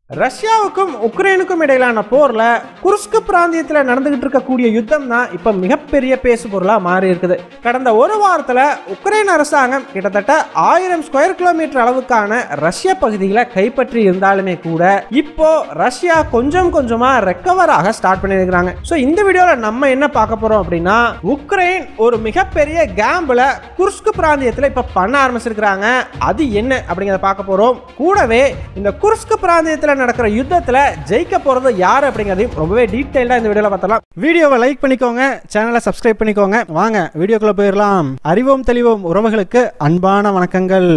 ரஷ்யாவுக்கும் உக்ரைனுக்கும் இடையிலான போர்ல குர்ஸ்க் பிராந்தியத்தில் நடந்துகிட்டு இருக்கக்கூடிய யுத்தம் தான் இப்ப மிகப்பெரிய பேசு பொருளா மாறி இருக்குது கடந்த ஒரு வாரத்துல உக்ரைன் அரசாங்கம் கிட்டத்தட்ட ஆயிரம் ஸ்கொயர் கிலோமீட்டர் அளவுக்கான ரஷ்ய பகுதிகளை கைப்பற்றி இருந்தாலுமே கூட இப்போ ரஷ்யா கொஞ்சம் கொஞ்சமா ரெக்கவர் ஆக ஸ்டார்ட் பண்ணியிருக்கிறாங்க ஸோ இந்த வீடியோல நம்ம என்ன பார்க்க போறோம் அப்படின்னா உக்ரைன் ஒரு மிகப்பெரிய கேம்பில் குர்ஸ்க் பிராந்தியத்தில் இப்ப பண்ண ஆரம்பிச்சிருக்கிறாங்க அது என்ன அப்படிங்கிறத பார்க்க போறோம் கூடவே இந்த குர்ஸ்க் பிராந்தியத்தில் நடக்கிற யுத்தத்தில் ஜெயிக்க போறது யார் அப்படிங்கிறதையும் ரொம்பவே டீட்டெயிலாக இந்த வீடியோவில் பார்த்தலாம் வீடியோவை லைக் பண்ணிக்கோங்க சேனலை சப்ஸ்கிரைப் பண்ணிக்கோங்க வாங்க வீடியோக்குள்ள போயிடலாம் அறிவோம் தெளிவோம் உறவுகளுக்கு அன்பான வணக்கங்கள்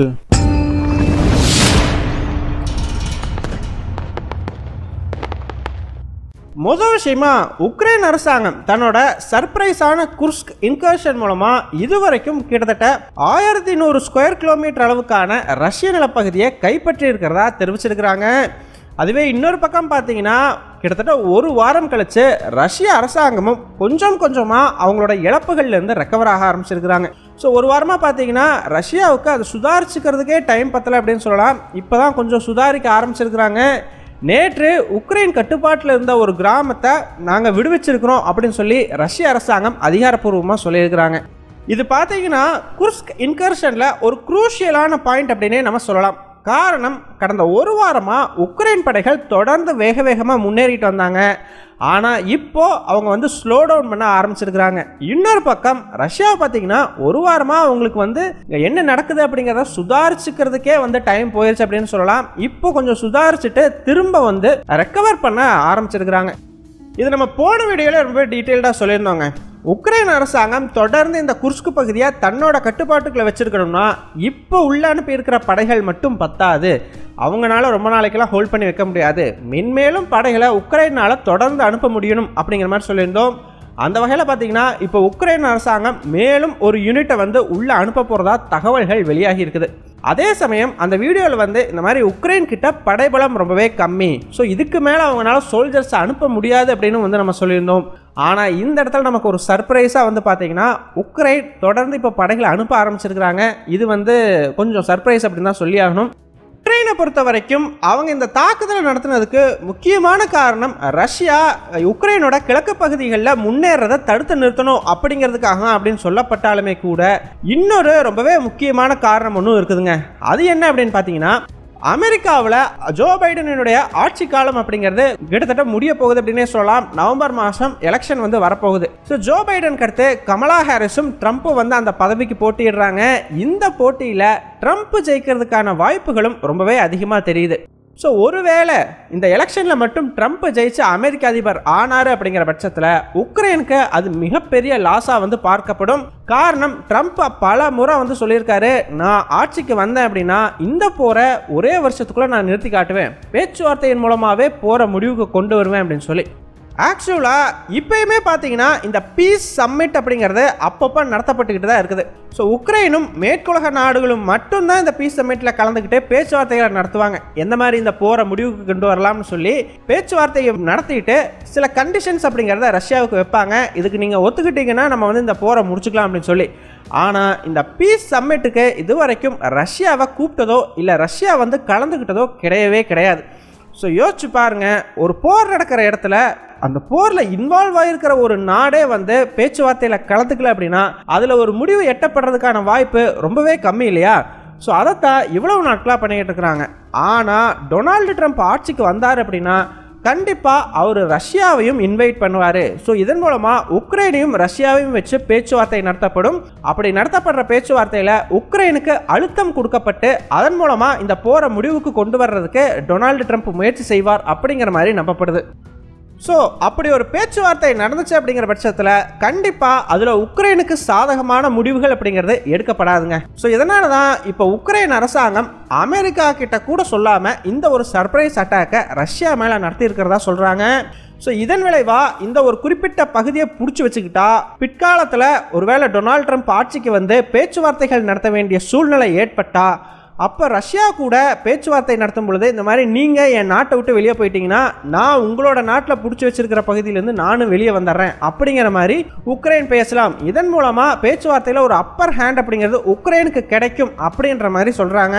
முதல் விஷயமா உக்ரைன் அரசாங்கம் தன்னோட சர்ப்ரைஸான குர்ஸ்க் இன்கர்ஷன் மூலமா இதுவரைக்கும் கிட்டத்தட்ட ஆயிரத்தி நூறு ஸ்கொயர் கிலோமீட்டர் அளவுக்கான ரஷ்ய நிலப்பகுதியை கைப்பற்றி இருக்கிறதா தெரிவிச்சிருக்கிறாங்க அதுவே இன்னொரு பக்கம் பார்த்தீங்கன்னா கிட்டத்தட்ட ஒரு வாரம் கழிச்சு ரஷ்ய அரசாங்கமும் கொஞ்சம் கொஞ்சமாக அவங்களோட இழப்புகள்லேருந்து ரெக்கவர் ஆக ஆரம்பிச்சிருக்கிறாங்க ஸோ ஒரு வாரமாக பார்த்தீங்கன்னா ரஷ்யாவுக்கு அது சுதாரிச்சுக்கிறதுக்கே டைம் பத்தலை அப்படின்னு சொல்லலாம் இப்போ தான் கொஞ்சம் சுதாரிக்க ஆரம்பிச்சிருக்கிறாங்க நேற்று உக்ரைன் கட்டுப்பாட்டில் இருந்த ஒரு கிராமத்தை நாங்கள் விடுவிச்சிருக்கிறோம் அப்படின்னு சொல்லி ரஷ்ய அரசாங்கம் அதிகாரப்பூர்வமாக சொல்லியிருக்கிறாங்க இது பார்த்தீங்கன்னா குர்ஸ்க் இன்கர்ஷனில் ஒரு குரூஷியலான பாயிண்ட் அப்படின்னே நம்ம சொல்லலாம் காரணம் கடந்த ஒரு வாரமாக உக்ரைன் படைகள் தொடர்ந்து வேக வேகமாக முன்னேறிட்டு வந்தாங்க ஆனால் இப்போ அவங்க வந்து ஸ்லோ டவுன் பண்ண ஆரம்பிச்சிருக்கிறாங்க இன்னொரு பக்கம் ரஷ்யா பார்த்தீங்கன்னா ஒரு வாரமாக அவங்களுக்கு வந்து இங்க என்ன நடக்குது அப்படிங்கிறத சுதாரிச்சுக்கிறதுக்கே வந்து டைம் போயிருச்சு அப்படின்னு சொல்லலாம் இப்போ கொஞ்சம் சுதாரிச்சுட்டு திரும்ப வந்து ரெக்கவர் பண்ண ஆரம்பிச்சிருக்கிறாங்க இது நம்ம போன வீடியோவில் ரொம்ப டீட்டெயில்டாக சொல்லியிருந்தோங்க உக்ரைன் அரசாங்கம் தொடர்ந்து இந்த குர்ஸ்கு பகுதியை தன்னோட கட்டுப்பாட்டுக்குள்ள வச்சிருக்கணும்னா இப்போ உள்ள அனுப்பி இருக்கிற படைகள் மட்டும் பத்தாது அவங்களால ரொம்ப நாளைக்கெல்லாம் ஹோல்ட் பண்ணி வைக்க முடியாது மென்மேலும் படைகளை உக்ரைனால தொடர்ந்து அனுப்ப முடியணும் அப்படிங்கிற மாதிரி சொல்லியிருந்தோம் அந்த வகையில் பார்த்தீங்கன்னா இப்போ உக்ரைன் அரசாங்கம் மேலும் ஒரு யூனிட்டை வந்து உள்ளே அனுப்ப போகிறதா தகவல்கள் வெளியாகி இருக்குது அதே சமயம் அந்த வீடியோவில் வந்து இந்த மாதிரி உக்ரைன் கிட்ட படைபலம் ரொம்பவே கம்மி ஸோ இதுக்கு மேலே அவங்களால சோல்ஜர்ஸ் அனுப்ப முடியாது அப்படின்னு வந்து நம்ம சொல்லியிருந்தோம் ஆனால் இந்த இடத்துல நமக்கு ஒரு சர்ப்ரைஸாக வந்து பார்த்தீங்கன்னா உக்ரைன் தொடர்ந்து இப்போ படைகளை அனுப்ப ஆரம்பிச்சிருக்கிறாங்க இது வந்து கொஞ்சம் சர்ப்ரைஸ் அப்படின்னு தான் சொல்லி ஆகணும் உக்ரைனை பொறுத்த வரைக்கும் அவங்க இந்த தாக்குதலை நடத்துனதுக்கு முக்கியமான காரணம் ரஷ்யா உக்ரைனோட கிழக்கு பகுதிகளில் முன்னேறதை தடுத்து நிறுத்தணும் அப்படிங்கிறதுக்காக தான் அப்படின்னு சொல்லப்பட்டாலுமே கூட இன்னொரு ரொம்பவே முக்கியமான காரணம் ஒன்றும் இருக்குதுங்க அது என்ன அப்படின்னு பார்த்தீங்கன்னா அமெரிக்காவில் ஜோ பைடனுடைய ஆட்சி காலம் அப்படிங்கிறது கிட்டத்தட்ட முடிய போகுது அப்படின்னே சொல்லலாம் நவம்பர் மாதம் எலெக்ஷன் வந்து வரப்போகுது ஸோ ஜோ பைடனுக்கு அடுத்து கமலா ஹாரிஸும் ட்ரம்ப்பும் வந்து அந்த பதவிக்கு போட்டியிடுறாங்க இந்த போட்டியில் ட்ரம்ப் ஜெயிக்கிறதுக்கான வாய்ப்புகளும் ரொம்பவே அதிகமாக தெரியுது ஸோ ஒருவேளை இந்த எலெக்ஷனில் மட்டும் ட்ரம்ப் ஜெயிச்சு அமெரிக்க அதிபர் ஆனார் அப்படிங்கிற பட்சத்தில் உக்ரைனுக்கு அது மிகப்பெரிய லாஸாக வந்து பார்க்கப்படும் காரணம் ட்ரம்ப் பல முறை வந்து சொல்லியிருக்காரு நான் ஆட்சிக்கு வந்தேன் அப்படின்னா இந்த போரை ஒரே வருஷத்துக்குள்ளே நான் நிறுத்தி காட்டுவேன் பேச்சுவார்த்தையின் மூலமாகவே போகிற முடிவுக்கு கொண்டு வருவேன் அப்படின்னு சொல்லி ஆக்சுவலாக இப்பயுமே பார்த்தீங்கன்னா இந்த பீஸ் சம்மிட் அப்படிங்கிறது அப்பப்போ நடத்தப்பட்டுக்கிட்டு தான் இருக்குது ஸோ உக்ரைனும் மேற்குலக நாடுகளும் மட்டும்தான் இந்த பீஸ் சம்மிட்டில் கலந்துக்கிட்டு பேச்சுவார்த்தைகளை நடத்துவாங்க எந்த மாதிரி இந்த போரை முடிவுக்கு கொண்டு வரலாம்னு சொல்லி பேச்சுவார்த்தையை நடத்திட்டு சில கண்டிஷன்ஸ் அப்படிங்கிறத ரஷ்யாவுக்கு வைப்பாங்க இதுக்கு நீங்கள் ஒத்துக்கிட்டீங்கன்னா நம்ம வந்து இந்த போரை முடிச்சுக்கலாம் அப்படின்னு சொல்லி ஆனால் இந்த பீஸ் சம்மிட்டுக்கு இதுவரைக்கும் ரஷ்யாவை கூப்பிட்டதோ இல்லை ரஷ்யா வந்து கலந்துக்கிட்டதோ கிடையவே கிடையாது ஸோ யோசிச்சு பாருங்க ஒரு போர் நடக்கிற இடத்துல அந்த போரில் இன்வால்வ் ஆகிருக்கிற ஒரு நாடே வந்து பேச்சுவார்த்தையில் கலந்துக்கல அப்படின்னா அதில் ஒரு முடிவு எட்டப்படுறதுக்கான வாய்ப்பு ரொம்பவே கம்மி இல்லையா ஸோ அதைத்தான் இவ்வளவு நாட்களாக பண்ணிக்கிட்டு இருக்கிறாங்க ஆனால் டொனால்டு ட்ரம்ப் ஆட்சிக்கு வந்தார் அப்படின்னா கண்டிப்பாக அவர் ரஷ்யாவையும் இன்வைட் பண்ணுவார் ஸோ இதன் மூலமாக உக்ரைனையும் ரஷ்யாவையும் வச்சு பேச்சுவார்த்தை நடத்தப்படும் அப்படி நடத்தப்படுற பேச்சுவார்த்தையில் உக்ரைனுக்கு அழுத்தம் கொடுக்கப்பட்டு அதன் மூலமாக இந்த போரை முடிவுக்கு கொண்டு வர்றதுக்கு டொனால்டு ட்ரம்ப் முயற்சி செய்வார் அப்படிங்கிற மாதிரி நம்பப்படுது ஸோ அப்படி ஒரு பேச்சுவார்த்தை நடந்துச்சு அப்படிங்கிற பட்சத்தில் கண்டிப்பாக அதில் உக்ரைனுக்கு சாதகமான முடிவுகள் அப்படிங்கிறது எடுக்கப்படாதுங்க ஸோ இதனால தான் இப்போ உக்ரைன் அரசாங்கம் அமெரிக்கா கிட்ட கூட சொல்லாமல் இந்த ஒரு சர்ப்ரைஸ் அட்டாக்கை ரஷ்யா மேலே நடத்தியிருக்கிறதா சொல்கிறாங்க ஸோ இதன் விளைவாக இந்த ஒரு குறிப்பிட்ட பகுதியை பிடிச்சி வச்சுக்கிட்டா பிற்காலத்தில் ஒருவேளை டொனால்ட் ட்ரம்ப் ஆட்சிக்கு வந்து பேச்சுவார்த்தைகள் நடத்த வேண்டிய சூழ்நிலை ஏற்பட்டா அப்போ ரஷ்யா கூட பேச்சுவார்த்தை நடத்தும் பொழுது இந்த மாதிரி நீங்கள் என் நாட்டை விட்டு வெளியே போயிட்டீங்கன்னா நான் உங்களோட நாட்டில் பிடிச்சி வச்சிருக்கிற பகுதியிலேருந்து நானும் வெளியே வந்துடுறேன் அப்படிங்கிற மாதிரி உக்ரைன் பேசலாம் இதன் மூலமாக பேச்சுவார்த்தையில் ஒரு அப்பர் ஹேண்ட் அப்படிங்கிறது உக்ரைனுக்கு கிடைக்கும் அப்படின்ற மாதிரி சொல்கிறாங்க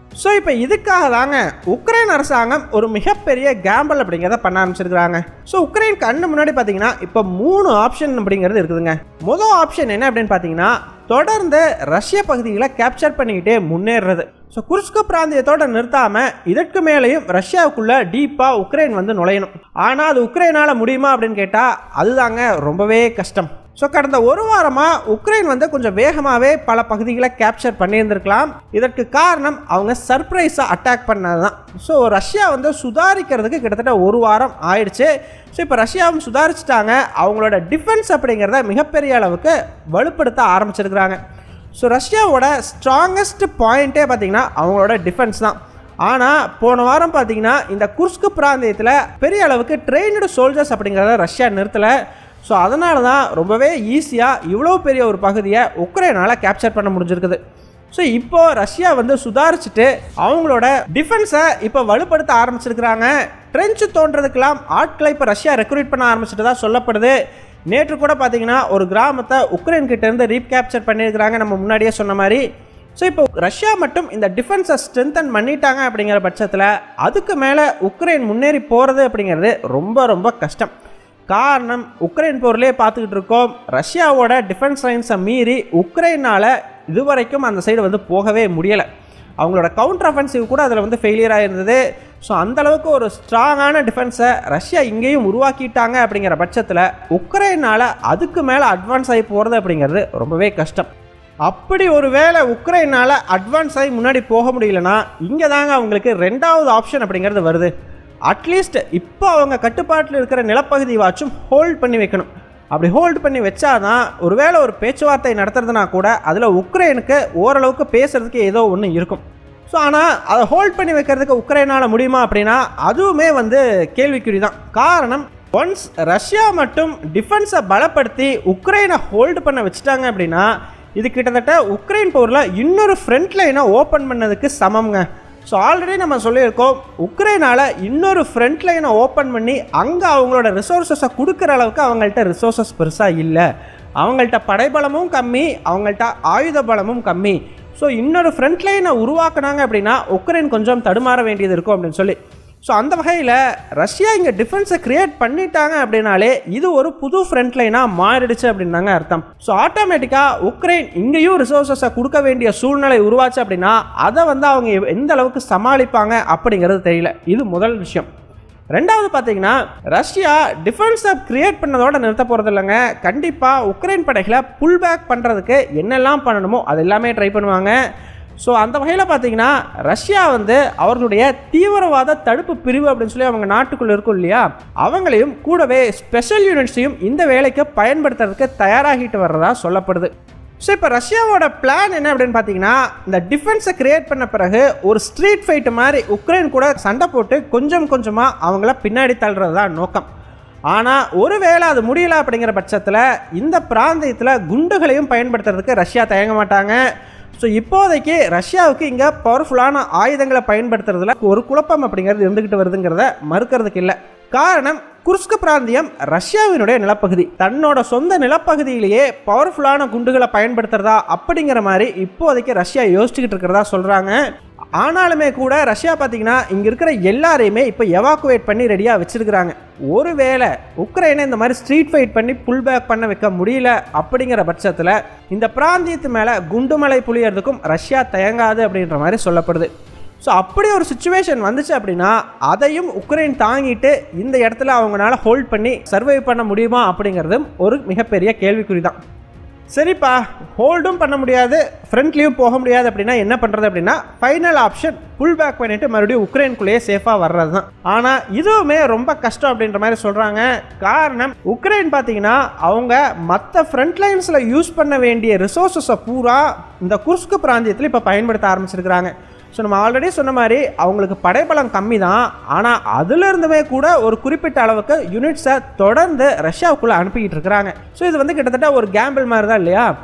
ஸோ இப்போ இதுக்காக தாங்க உக்ரைன் அரசாங்கம் ஒரு மிகப்பெரிய கேம்பல் அப்படிங்கிறத பண்ண ஆரம்பிச்சிருக்கிறாங்க ஸோ உக்ரைன் கண்ணு முன்னாடி பார்த்தீங்கன்னா இப்போ மூணு ஆப்ஷன் அப்படிங்கிறது இருக்குதுங்க முதல் ஆப்ஷன் என்ன அப்படின்னு பார்த்தீங்கன்னா தொடர்ந்து ரஷ்ய பகுதிகளை கேப்சர் பண்ணிக்கிட்டே முன்னேறுறது ஸோ குர்ஸ்கு பிராந்தியத்தோட நிறுத்தாம இதற்கு மேலேயும் ரஷ்யாவுக்குள்ள டீப்பாக உக்ரைன் வந்து நுழையணும் ஆனால் அது உக்ரைனால் முடியுமா அப்படின்னு கேட்டால் அதுதாங்க ரொம்பவே கஷ்டம் ஸோ கடந்த ஒரு வாரமாக உக்ரைன் வந்து கொஞ்சம் வேகமாகவே பல பகுதிகளை கேப்சர் பண்ணியிருந்திருக்கலாம் இதற்கு காரணம் அவங்க சர்ப்ரைஸாக அட்டாக் பண்ணது தான் ஸோ ரஷ்யா வந்து சுதாரிக்கிறதுக்கு கிட்டத்தட்ட ஒரு வாரம் ஆயிடுச்சு ஸோ இப்போ ரஷ்யாவும் சுதாரிச்சிட்டாங்க அவங்களோட டிஃபென்ஸ் அப்படிங்கிறத மிகப்பெரிய அளவுக்கு வலுப்படுத்த ஆரம்பிச்சிருக்கிறாங்க ஸோ ரஷ்யாவோட ஸ்ட்ராங்கஸ்ட் பாயிண்ட்டே பார்த்தீங்கன்னா அவங்களோட டிஃபென்ஸ் தான் ஆனால் போன வாரம் பார்த்தீங்கன்னா இந்த குர்ஸ்கு பிராந்தியத்தில் பெரிய அளவுக்கு ட்ரெயினடு சோல்ஜர்ஸ் அப்படிங்கிறத ரஷ்யா நிறுத்தலை ஸோ அதனால தான் ரொம்பவே ஈஸியாக இவ்வளோ பெரிய ஒரு பகுதியை உக்ரைனால் கேப்சர் பண்ண முடிஞ்சிருக்குது ஸோ இப்போ ரஷ்யா வந்து சுதாரிச்சுட்டு அவங்களோட டிஃபென்ஸை இப்போ வலுப்படுத்த ஆரம்பிச்சிருக்கிறாங்க ட்ரெஞ்சு தோன்றதுக்கெல்லாம் ஆட்களை இப்போ ரஷ்யா ரெக்ரூட் பண்ண ஆரம்பிச்சிட்டு தான் சொல்லப்படுது நேற்று கூட பார்த்தீங்கன்னா ஒரு கிராமத்தை உக்ரைன் கிட்ட இருந்து ரீப் கேப்சர் பண்ணியிருக்கிறாங்க நம்ம முன்னாடியே சொன்ன மாதிரி ஸோ இப்போ ரஷ்யா மட்டும் இந்த டிஃபென்ஸை ஸ்ட்ரென்தன் பண்ணிட்டாங்க அப்படிங்கிற பட்சத்தில் அதுக்கு மேலே உக்ரைன் முன்னேறி போகிறது அப்படிங்கிறது ரொம்ப ரொம்ப கஷ்டம் காரணம் உக்ரைன் போர்லேயே பார்த்துக்கிட்டு இருக்கோம் ரஷ்யாவோட டிஃபென்ஸ் லைன்ஸை மீறி உக்ரைனால் இதுவரைக்கும் அந்த சைடு வந்து போகவே முடியலை அவங்களோட கவுண்டர் அஃபென்சிவ் கூட அதில் வந்து ஃபெயிலியராக இருந்தது ஸோ அந்தளவுக்கு ஒரு ஸ்ட்ராங்கான டிஃபென்ஸை ரஷ்யா இங்கேயும் உருவாக்கிட்டாங்க அப்படிங்கிற பட்சத்தில் உக்ரைனால் அதுக்கு மேலே அட்வான்ஸ் ஆகி போகிறது அப்படிங்கிறது ரொம்பவே கஷ்டம் அப்படி ஒரு வேளை உக்ரைனால் அட்வான்ஸ் ஆகி முன்னாடி போக முடியலனா இங்கே தாங்க அவங்களுக்கு ரெண்டாவது ஆப்ஷன் அப்படிங்கிறது வருது அட்லீஸ்ட் இப்போ அவங்க கட்டுப்பாட்டில் இருக்கிற நிலப்பகுதி வாச்சும் ஹோல்ட் பண்ணி வைக்கணும் அப்படி ஹோல்ட் பண்ணி வச்சாதான் ஒருவேளை ஒரு பேச்சுவார்த்தை நடத்துறதுனா கூட அதில் உக்ரைனுக்கு ஓரளவுக்கு பேசுறதுக்கு ஏதோ ஒன்று இருக்கும் ஸோ ஆனால் அதை ஹோல்ட் பண்ணி வைக்கிறதுக்கு உக்ரைனால் முடியுமா அப்படின்னா அதுவுமே வந்து கேள்விக்குறி தான் காரணம் ஒன்ஸ் ரஷ்யா மட்டும் டிஃபென்ஸை பலப்படுத்தி உக்ரைனை ஹோல்டு பண்ண வச்சுட்டாங்க அப்படின்னா இது கிட்டத்தட்ட உக்ரைன் போரில் இன்னொரு ஃப்ரண்ட் லைனை ஓப்பன் பண்ணதுக்கு சமம்ங்க ஸோ ஆல்ரெடி நம்ம சொல்லியிருக்கோம் உக்ரைனால் இன்னொரு ஃப்ரண்ட் லைனை ஓப்பன் பண்ணி அங்கே அவங்களோட ரிசோர்ஸஸை கொடுக்குற அளவுக்கு அவங்கள்ட்ட ரிசோர்ஸஸ் பெருசாக இல்லை அவங்கள்ட்ட படைபலமும் கம்மி அவங்கள்ட்ட ஆயுத பலமும் கம்மி ஸோ இன்னொரு ஃப்ரண்ட் லைனை உருவாக்குனாங்க அப்படின்னா உக்ரைன் கொஞ்சம் தடுமாற வேண்டியது இருக்கும் அப்படின்னு சொல்லி ஸோ அந்த வகையில் ரஷ்யா இங்கே டிஃபென்ஸை கிரியேட் பண்ணிட்டாங்க அப்படின்னாலே இது ஒரு புது ஃப்ரண்ட் லைனாக மாறிடுச்சு அப்படின்னாங்க அர்த்தம் ஸோ ஆட்டோமேட்டிக்காக உக்ரைன் இங்கேயும் ரிசோர்ஸஸை கொடுக்க வேண்டிய சூழ்நிலை உருவாச்சு அப்படின்னா அதை வந்து அவங்க எந்த அளவுக்கு சமாளிப்பாங்க அப்படிங்கிறது தெரியல இது முதல் விஷயம் ரெண்டாவது பார்த்தீங்கன்னா ரஷ்யா டிஃபென்ஸை கிரியேட் பண்ணதோட நிறுத்த போகிறது இல்லைங்க கண்டிப்பாக உக்ரைன் படைகளை புல் பேக் பண்ணுறதுக்கு என்னெல்லாம் பண்ணணுமோ அது எல்லாமே ட்ரை பண்ணுவாங்க ஸோ அந்த வகையில் பார்த்தீங்கன்னா ரஷ்யா வந்து அவர்களுடைய தீவிரவாத தடுப்பு பிரிவு அப்படின்னு சொல்லி அவங்க நாட்டுக்குள்ளே இருக்கும் இல்லையா அவங்களையும் கூடவே ஸ்பெஷல் யூனிட்ஸையும் இந்த வேலைக்கு பயன்படுத்துறதுக்கு தயாராகிட்டு வர்றதா சொல்லப்படுது ஸோ இப்போ ரஷ்யாவோட பிளான் என்ன அப்படின்னு பார்த்தீங்கன்னா இந்த டிஃபென்ஸை கிரியேட் பண்ண பிறகு ஒரு ஸ்ட்ரீட் ஃபைட்டு மாதிரி உக்ரைன் கூட சண்டை போட்டு கொஞ்சம் கொஞ்சமாக அவங்கள பின்னாடி தள்ளுறது தான் நோக்கம் ஆனால் ஒருவேளை அது முடியல அப்படிங்கிற பட்சத்தில் இந்த பிராந்தியத்தில் குண்டுகளையும் பயன்படுத்துறதுக்கு ரஷ்யா தயங்க மாட்டாங்க ஸோ இப்போதைக்கு ரஷ்யாவுக்கு இங்கே பவர்ஃபுல்லான ஆயுதங்களை பயன்படுத்துறதுல ஒரு குழப்பம் அப்படிங்கிறது இருந்துக்கிட்டு வருதுங்கிறத மறுக்கிறதுக்கு இல்லை காரணம் குர்ஸ்க் பிராந்தியம் ரஷ்யாவினுடைய நிலப்பகுதி தன்னோட சொந்த நிலப்பகுதியிலேயே பவர்ஃபுல்லான குண்டுகளை பயன்படுத்துறதா அப்படிங்கிற மாதிரி இப்போதைக்கு ரஷ்யா யோசிச்சுக்கிட்டு இருக்கிறதா சொல்கிறாங்க ஆனாலுமே கூட ரஷ்யா பார்த்தீங்கன்னா இங்கே இருக்கிற எல்லாரையுமே இப்போ எவாக்குவேட் பண்ணி ரெடியாக வச்சிருக்கிறாங்க ஒருவேளை உக்ரைனை இந்த மாதிரி ஸ்ட்ரீட் ஃபைட் பண்ணி புல் பேக் பண்ண வைக்க முடியல அப்படிங்கிற பட்சத்தில் இந்த பிராந்தியத்து மேலே குண்டுமலை புளியறதுக்கும் ரஷ்யா தயங்காது அப்படின்ற மாதிரி சொல்லப்படுது ஸோ அப்படி ஒரு சுச்சுவேஷன் வந்துச்சு அப்படின்னா அதையும் உக்ரைன் தாங்கிட்டு இந்த இடத்துல அவங்களால ஹோல்ட் பண்ணி சர்வைவ் பண்ண முடியுமா அப்படிங்கிறதும் ஒரு மிகப்பெரிய கேள்விக்குறி தான் சரிப்பா ஹோல்டும் பண்ண முடியாது ஃப்ரண்ட்லேயும் போக முடியாது அப்படின்னா என்ன பண்ணுறது அப்படின்னா ஃபைனல் ஆப்ஷன் புல் பேக் பண்ணிட்டு மறுபடியும் உக்ரைனுக்குள்ளேயே சேஃபாக வர்றது தான் ஆனால் இதுவுமே ரொம்ப கஷ்டம் அப்படின்ற மாதிரி சொல்கிறாங்க காரணம் உக்ரைன் பார்த்தீங்கன்னா அவங்க மற்ற ஃப்ரண்ட் லைன்ஸில் யூஸ் பண்ண வேண்டிய ரிசோர்ஸஸை பூரா இந்த குர்ஸ்கு பிராந்தியத்தில் இப்போ பயன்படுத்த ஆரம்பிச்சிருக்கிறாங்க ஸோ நம்ம ஆல்ரெடி சொன்ன மாதிரி அவங்களுக்கு படைபலம் கம்மி தான் ஆனால் அதுலேருந்துமே கூட ஒரு குறிப்பிட்ட அளவுக்கு யூனிட்ஸை தொடர்ந்து ரஷ்யாவுக்குள்ளே அனுப்பிக்கிட்டு இருக்கிறாங்க ஸோ இது வந்து கிட்டத்தட்ட ஒரு கேம்பிள் மாதிரி தான் இல்லையா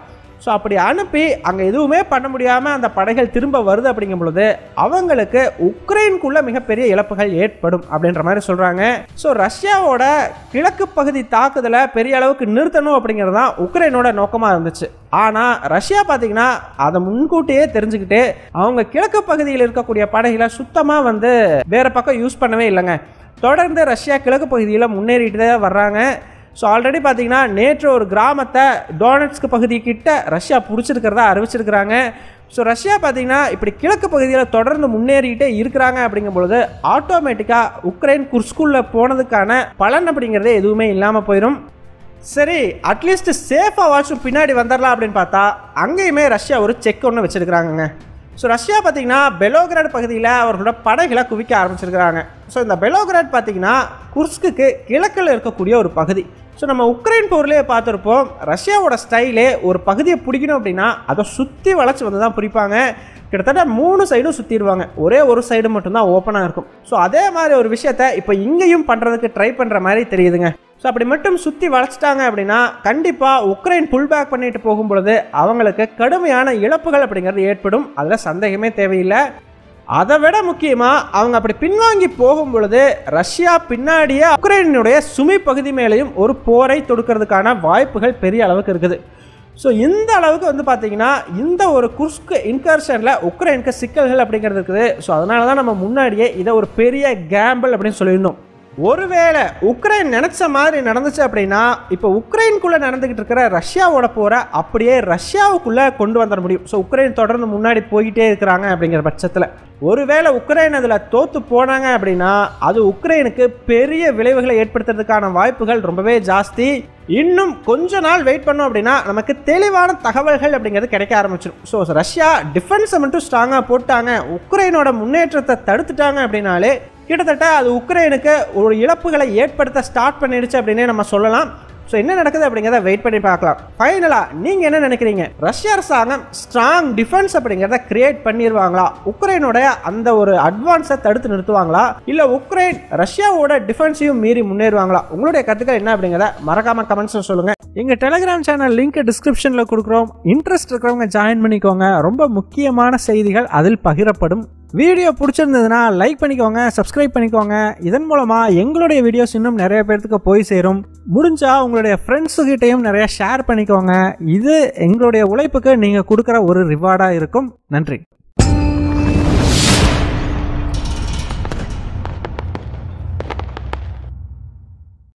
ஸோ அப்படி அனுப்பி அங்கே எதுவுமே பண்ண முடியாமல் அந்த படைகள் திரும்ப வருது அப்படிங்கும் பொழுது அவங்களுக்கு உக்ரைனுக்குள்ள மிகப்பெரிய இழப்புகள் ஏற்படும் அப்படின்ற மாதிரி சொல்கிறாங்க ஸோ ரஷ்யாவோட கிழக்கு பகுதி தாக்குதலை பெரிய அளவுக்கு நிறுத்தணும் அப்படிங்கிறது தான் உக்ரைனோட நோக்கமாக இருந்துச்சு ஆனால் ரஷ்யா பார்த்தீங்கன்னா அதை முன்கூட்டியே தெரிஞ்சுக்கிட்டு அவங்க கிழக்கு பகுதியில் இருக்கக்கூடிய படைகளை சுத்தமாக வந்து வேற பக்கம் யூஸ் பண்ணவே இல்லைங்க தொடர்ந்து ரஷ்யா கிழக்கு பகுதியில் முன்னேறிட்டு தான் வர்றாங்க ஸோ ஆல்ரெடி பார்த்தீங்கன்னா நேற்று ஒரு கிராமத்தை டோனட்ஸ்க் பகுதி கிட்ட ரஷ்யா பிடிச்சிருக்கிறதா அறிவிச்சிருக்கிறாங்க ஸோ ரஷ்யா பார்த்தீங்கன்னா இப்படி கிழக்கு பகுதியில் தொடர்ந்து முன்னேறிக்கிட்டே இருக்கிறாங்க அப்படிங்கும் பொழுது ஆட்டோமேட்டிக்காக உக்ரைன் குர்ஸ்குள்ள போனதுக்கான பலன் அப்படிங்கிறதே எதுவுமே இல்லாமல் போயிடும் சரி அட்லீஸ்ட் சேஃபாக வாட்சும் பின்னாடி வந்துடலாம் அப்படின்னு பார்த்தா அங்கேயுமே ரஷ்யா ஒரு செக் ஒன்று வச்சுருக்கிறாங்கங்க ஸோ ரஷ்யா பார்த்தீங்கன்னா பெலோகிராட் பகுதியில் அவர்களோட படைகளை குவிக்க ஆரம்பிச்சிருக்கிறாங்க ஸோ இந்த பெலோகிராட் பார்த்தீங்கன்னா குர்ஸ்க்கு கிழக்கில் இருக்கக்கூடிய ஒரு பகுதி ஸோ நம்ம உக்ரைன் போர்லேயே பார்த்துருப்போம் ரஷ்யாவோட ஸ்டைலே ஒரு பகுதியை பிடிக்கணும் அப்படின்னா அதை சுற்றி வளைச்சி வந்து தான் பிடிப்பாங்க கிட்டத்தட்ட மூணு சைடும் சுற்றிடுவாங்க ஒரே ஒரு சைடு மட்டும்தான் ஓப்பனாக இருக்கும் ஸோ அதே மாதிரி ஒரு விஷயத்த இப்போ இங்கேயும் பண்ணுறதுக்கு ட்ரை பண்ணுற மாதிரி தெரியுதுங்க ஸோ அப்படி மட்டும் சுற்றி வளைச்சிட்டாங்க அப்படின்னா கண்டிப்பாக உக்ரைன் புல் பேக் பண்ணிட்டு போகும் பொழுது அவங்களுக்கு கடுமையான இழப்புகள் அப்படிங்கிறது ஏற்படும் அதில் சந்தேகமே தேவையில்லை அதை விட முக்கியமாக அவங்க அப்படி பின்வாங்கி போகும் பொழுது ரஷ்யா பின்னாடியே உக்ரைனுடைய சுமி பகுதி மேலேயும் ஒரு போரை தொடுக்கிறதுக்கான வாய்ப்புகள் பெரிய அளவுக்கு இருக்குது ஸோ இந்த அளவுக்கு வந்து பார்த்தீங்கன்னா இந்த ஒரு குர்ஸ்க் இன்கர்ஷனில் உக்ரைனுக்கு சிக்கல்கள் அப்படிங்கிறது இருக்குது ஸோ அதனால தான் நம்ம முன்னாடியே இதை ஒரு பெரிய கேம்பிள் அப்படின்னு சொல்லியிருந்தோம் ஒருவேளை உக்ரைன் நினைச்ச மாதிரி நடந்துச்சு அப்படின்னா இப்போ உக்ரைனுக்குள்ள நடந்துகிட்டு இருக்கிற ரஷ்யாவோட போரை அப்படியே ரஷ்யாவுக்குள்ள கொண்டு வந்துட முடியும் ஸோ உக்ரைன் தொடர்ந்து முன்னாடி போய்கிட்டே இருக்கிறாங்க அப்படிங்கிற பட்சத்தில் ஒருவேளை உக்ரைன் அதில் தோத்து போனாங்க அப்படின்னா அது உக்ரைனுக்கு பெரிய விளைவுகளை ஏற்படுத்துறதுக்கான வாய்ப்புகள் ரொம்பவே ஜாஸ்தி இன்னும் கொஞ்ச நாள் வெயிட் பண்ணோம் அப்படின்னா நமக்கு தெளிவான தகவல்கள் அப்படிங்கிறது கிடைக்க ஆரம்பிச்சிடும் ஸோ ரஷ்யா டிஃபென்ஸை மட்டும் ஸ்ட்ராங்காக போட்டாங்க உக்ரைனோட முன்னேற்றத்தை தடுத்துட்டாங்க அப்படின்னாலே கிட்டத்தட்ட அது உக்ரைனுக்கு ஒரு இழப்புகளை ஏற்படுத்த ஸ்டார்ட் பண்ணிடுச்சு அப்படின்னே நம்ம சொல்லலாம் ஸோ என்ன நடக்குது அப்படிங்கிறத வெயிட் பண்ணி பார்க்கலாம் ஃபைனலாக நீங்கள் என்ன நினைக்கிறீங்க ரஷ்ய அரசாங்கம் ஸ்ட்ராங் டிஃபென்ஸ் அப்படிங்கிறத கிரியேட் பண்ணிடுவாங்களா உக்ரைனோட அந்த ஒரு அட்வான்ஸை தடுத்து நிறுத்துவாங்களா இல்லை உக்ரைன் ரஷ்யாவோட டிஃபென்ஸையும் மீறி முன்னேறுவாங்களா உங்களுடைய கருத்துக்கள் என்ன அப்படிங்கிறத மறக்காம கமெண்ட்ஸில் சொல்லுங்கள் எங்கள் டெலிகிராம் சேனல் லிங்க் டிஸ்கிரிப்ஷனில் கொடுக்குறோம் இன்ட்ரெஸ்ட் இருக்கிறவங்க ஜாயின் பண்ணிக்கோங்க ரொம்ப முக்கியமான செய்திகள் அதில் பகிரப்படும் வீடியோ பிடிச்சிருந்ததுன்னா லைக் பண்ணிக்கோங்க சப்ஸ்கிரைப் பண்ணிக்கோங்க இதன் மூலமாக எங்களுடைய வீடியோஸ் இன்னும் நிறைய பேர்த்துக்கு போய் சேரும் முடிஞ்சா உங்களுடைய ஃப்ரெண்ட்ஸுக்கிட்டையும் நிறைய ஷேர் பண்ணிக்கோங்க இது எங்களுடைய உழைப்புக்கு நீங்கள் கொடுக்குற ஒரு ரிவார்டாக இருக்கும் நன்றி